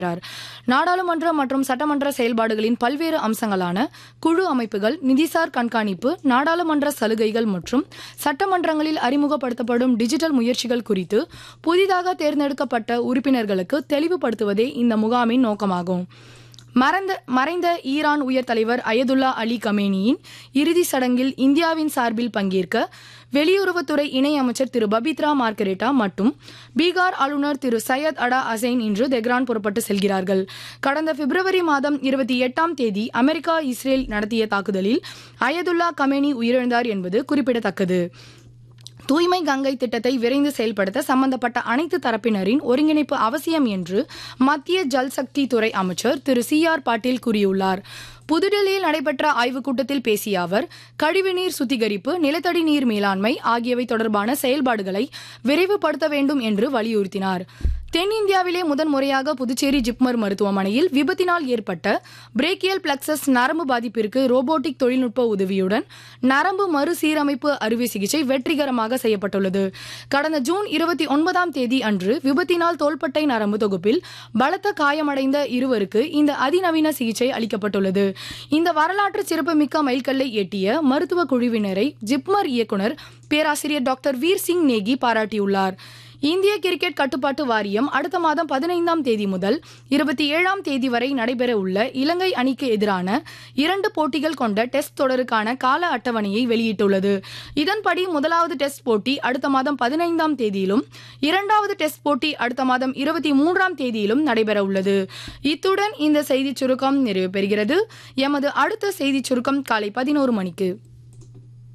வருகிறார் நாடாளுமன்ற மற்றும் சட்டமன்ற செயல்பாடுகளின் பல்வேறு அம்சங்களான குழு அமைப்புகள் நிதிசார் கண்காணிப்பு நாடாளுமன்ற சலுகைகள் மற்றும் சட்டமன்றங்களில் அறிமுகப்படுத்தப்படும் டிஜிட்டல் முயற்சிகள் குறித்து புதிதாக தேர்ந்தெடுக்கப்பட்ட உறுப்பினர்களுக்கு தெளிவுபடுத்துவதே இந்த முகாமின் நோக்கமாகும் மறைந்த மறைந்த ஈரான் உயர் தலைவர் அயதுல்லா அலி கமேனியின் இறுதி சடங்கில் இந்தியாவின் சார்பில் பங்கேற்க வெளியுறவுத்துறை இணையமைச்சர் திரு பபித்ரா மார்கரேட்டா மற்றும் பீகார் ஆளுநர் திரு சையத் அடா அசைன் இன்று தெஹ்ரான் புறப்பட்டு செல்கிறார்கள் கடந்த பிப்ரவரி மாதம் இருபத்தி எட்டாம் தேதி அமெரிக்கா இஸ்ரேல் நடத்திய தாக்குதலில் அயதுல்லா கமேனி உயிரிழந்தார் என்பது குறிப்பிடத்தக்கது தூய்மை கங்கை திட்டத்தை விரைந்து செயல்படுத்த சம்பந்தப்பட்ட அனைத்து தரப்பினரின் ஒருங்கிணைப்பு அவசியம் என்று மத்திய ஜல் சக்தி துறை அமைச்சர் திரு சி ஆர் பாட்டீல் கூறியுள்ளார் புதுடெல்லியில் நடைபெற்ற ஆய்வுக் கூட்டத்தில் பேசிய அவர் கழிவுநீர் சுத்திகரிப்பு நிலத்தடி நீர் மேலாண்மை ஆகியவை தொடர்பான செயல்பாடுகளை விரைவுபடுத்த வேண்டும் என்று வலியுறுத்தினார் தென்னிந்தியாவிலே முதன்முறையாக புதுச்சேரி ஜிப்மர் மருத்துவமனையில் விபத்தினால் ஏற்பட்ட பிரேக்கியல் பிளக்சஸ் நரம்பு பாதிப்பிற்கு ரோபோட்டிக் தொழில்நுட்ப உதவியுடன் நரம்பு மறுசீரமைப்பு அறுவை சிகிச்சை வெற்றிகரமாக செய்யப்பட்டுள்ளது கடந்த ஜூன் இருபத்தி ஒன்பதாம் தேதி அன்று விபத்தினால் தோள்பட்டை நரம்பு தொகுப்பில் பலத்த காயமடைந்த இருவருக்கு இந்த அதிநவீன சிகிச்சை அளிக்கப்பட்டுள்ளது இந்த வரலாற்று சிறப்புமிக்க மைல்கல்லை எட்டிய மருத்துவ குழுவினரை ஜிப்மர் இயக்குனர் பேராசிரியர் டாக்டர் வீர் சிங் நேகி பாராட்டியுள்ளார் இந்திய கிரிக்கெட் கட்டுப்பாட்டு வாரியம் அடுத்த மாதம் பதினைந்தாம் தேதி முதல் இருபத்தி ஏழாம் தேதி வரை நடைபெற உள்ள இலங்கை அணிக்கு எதிரான இரண்டு போட்டிகள் கொண்ட டெஸ்ட் தொடருக்கான கால அட்டவணையை வெளியிட்டுள்ளது இதன்படி முதலாவது டெஸ்ட் போட்டி அடுத்த மாதம் பதினைந்தாம் தேதியிலும் இரண்டாவது டெஸ்ட் போட்டி அடுத்த மாதம் இருபத்தி மூன்றாம் தேதியிலும் நடைபெற உள்ளது இத்துடன் இந்த செய்திச் சுருக்கம் நிறைவு பெறுகிறது எமது அடுத்த செய்திச் சுருக்கம் காலை பதினோரு மணிக்கு